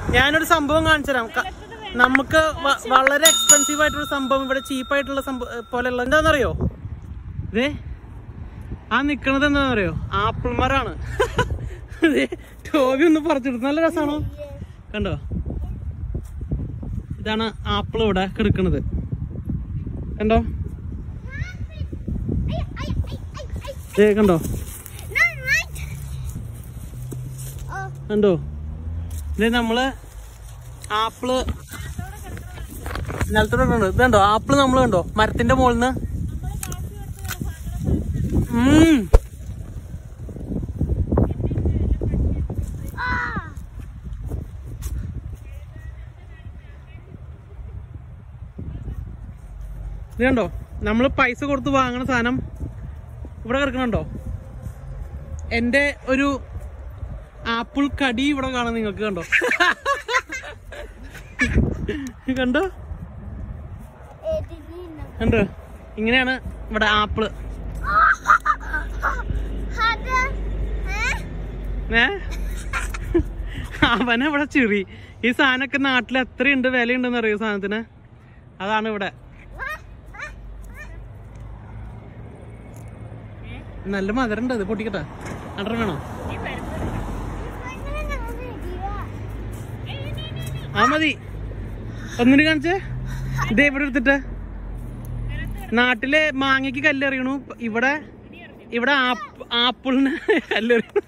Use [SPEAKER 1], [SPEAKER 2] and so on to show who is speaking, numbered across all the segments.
[SPEAKER 1] ഞാനൊരു സംഭവം കാണിച്ചു തരാം ക- നമുക്ക് വ- വളരെ എക്സ്പെൻസീവ് ആയിട്ടുള്ള സംഭവം ഇവിടെ ചീപ്പായിട്ടുള്ള സംഭവം പോലെയുള്ള എന്താണെന്നറിയോ ഇതേ ആ നിക്കണത് എന്താണെന്നറിയോ ആപ്പിൾ മരാണ് ഇതേ ടോബി ഒന്ന് പറിച്ചെടുത്തു നല്ല രസമാണോ കണ്ടോ ഇതാണ് ആപ്പിൾ ഇവിടെ കിടക്കുന്നത് കണ്ടോ ദേ കണ്ടോ കണ്ടോ ഇത് നമ്മള് ആപ്പിള് നിലത്തോടെ ഇട്ടുണ്ട് ഇത് കണ്ടോ ആപ്പിള് നമ്മള് കണ്ടോ മരത്തിന്റെ മുകളിൽ നിന്ന് ഇത് കണ്ടോ നമ്മള് പൈസ കൊടുത്ത് വാങ്ങണ സാധനം ഇവിടെ കിടക്കണുണ്ടോ എന്റെ ഒരു ആപ്പിൾ കടി ഇവിടെ കാണാം നിങ്ങൾക്ക് കണ്ടോ കണ്ടോ കണ്ടോ ഇങ്ങനെയാണ് ഇവിടെ ആപ്പിള് ഏ അവനെ ഇവിടെ ചിറി ഈ സാധനമൊക്കെ നാട്ടിൽ എത്രയുണ്ട് വിലയുണ്ടെന്ന് അറിയോ സാധനത്തിന് അതാണ് ഇവിടെ നല്ല മധുരം ഉണ്ട് ഇത് പൊട്ടിക്കട്ടെ അണ്ടർ വേണോ ആ മതി ഒന്നിന് കാണിച്ചേ ഇതേ ഇവിടെ എടുത്തിട്ട് നാട്ടിലെ മാങ്ങയ്ക്ക് കല്ലെറിയണു ഇവിടെ ഇവിടെ ആപ്പ്- ആപ്പിളിന് കല്ലെറിയണു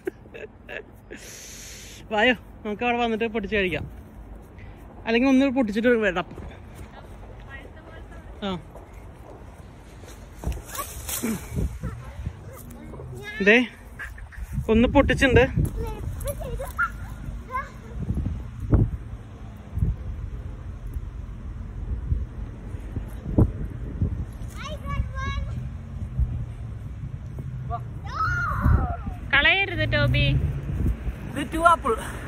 [SPEAKER 1] വായോ നമുക്ക് അവിടെ വന്നിട്ട് പൊട്ടിച്ച് കഴിക്കാം അല്ലെങ്കിൽ ഒന്ന് പൊട്ടിച്ചിട്ട് വിടാം ആ ഇതേ ഒന്ന് പൊട്ടിച്ചിട്ടുണ്ട്
[SPEAKER 2] കളയരുത് ടോബി
[SPEAKER 1] ഇത് ടു ആപ്പിൾ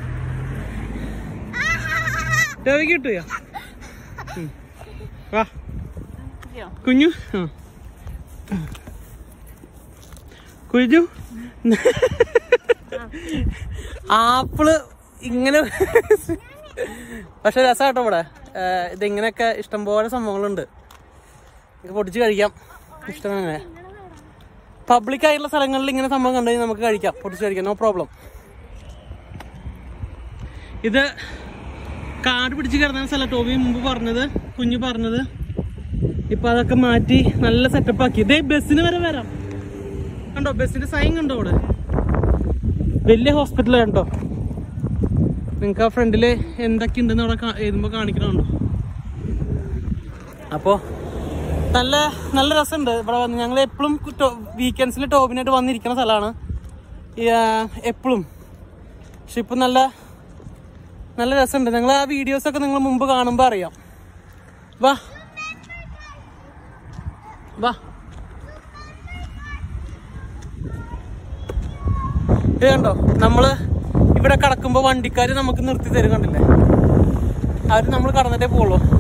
[SPEAKER 1] രവിക്ക് കിട്ടുകയോ ഉം. വാ കുഞ്ഞു ആ. കുഞ്ഞു ആപ്പിള് ഇങ്ങനെ പക്ഷെ രസമാട്ടോ ഇവിടെ ഏഹ് ഇതിങ്ങനെയൊക്കെ ഇഷ്ടംപോലെ സംഭവങ്ങളുണ്ട് ഇത് പൊടിച്ച് കഴിക്കാം ഇഷ്ടമാണ് പബ്ലിക് ആയിട്ടുള്ള സ്ഥലങ്ങളിൽ ഇങ്ങനെ സംഭവം കണ്ടു കഴിഞ്ഞാൽ നമുക്ക് കഴിക്കാം പൊടിച്ച് കഴിക്കാം നോ പ്രോബ്ലം ഇത് കാട് പിടിച്ച് കിടന്ന സ്ഥലം ടോബി മുമ്പ് പറഞ്ഞത് കുഞ്ഞു പറഞ്ഞത് ഇപ്പൊ അതൊക്കെ മാറ്റി നല്ല സെറ്റപ്പ് ആക്കി ഇതേ ബസ്സിന് വരെ വരാം കണ്ടോ ബസ്സിന്റെ സൈൻ കണ്ടോ ഇവിടെ വലിയ ഹോസ്പിറ്റൽ കണ്ടോ നിങ്ങൾക്ക് ആ ഫ്രണ്ടില് എന്തൊക്കെ ഉണ്ടെന്ന് അവിടെ കാ- എഴുതുമ്പോ കാണിക്കണുണ്ടോ അപ്പോ നല്ല നല്ല രസമുണ്ട് ഇവിടെ വന്ന് ഞങ്ങൾ എപ്പോഴും വീക്കെൻഡ്സിൽ ടോബിനായിട്ട് വന്നിരിക്കുന്ന സ്ഥലമാണ് എപ്പോഴും പക്ഷെ ഇപ്പം നല്ല നല്ല രസമുണ്ട് നിങ്ങൾ ആ വീഡിയോസ് ഒക്കെ നിങ്ങൾ മുമ്പ് കാണുമ്പോൾ അറിയാം വാ വാ ഇത് കണ്ടോ നമ്മള് ഇവിടെ കടക്കുമ്പോ വണ്ടിക്കാര് നമുക്ക് നിർത്തി തരും കണ്ടില്ലേ അവര് നമ്മൾ കടന്നിട്ടേ പോകുള്ളൂ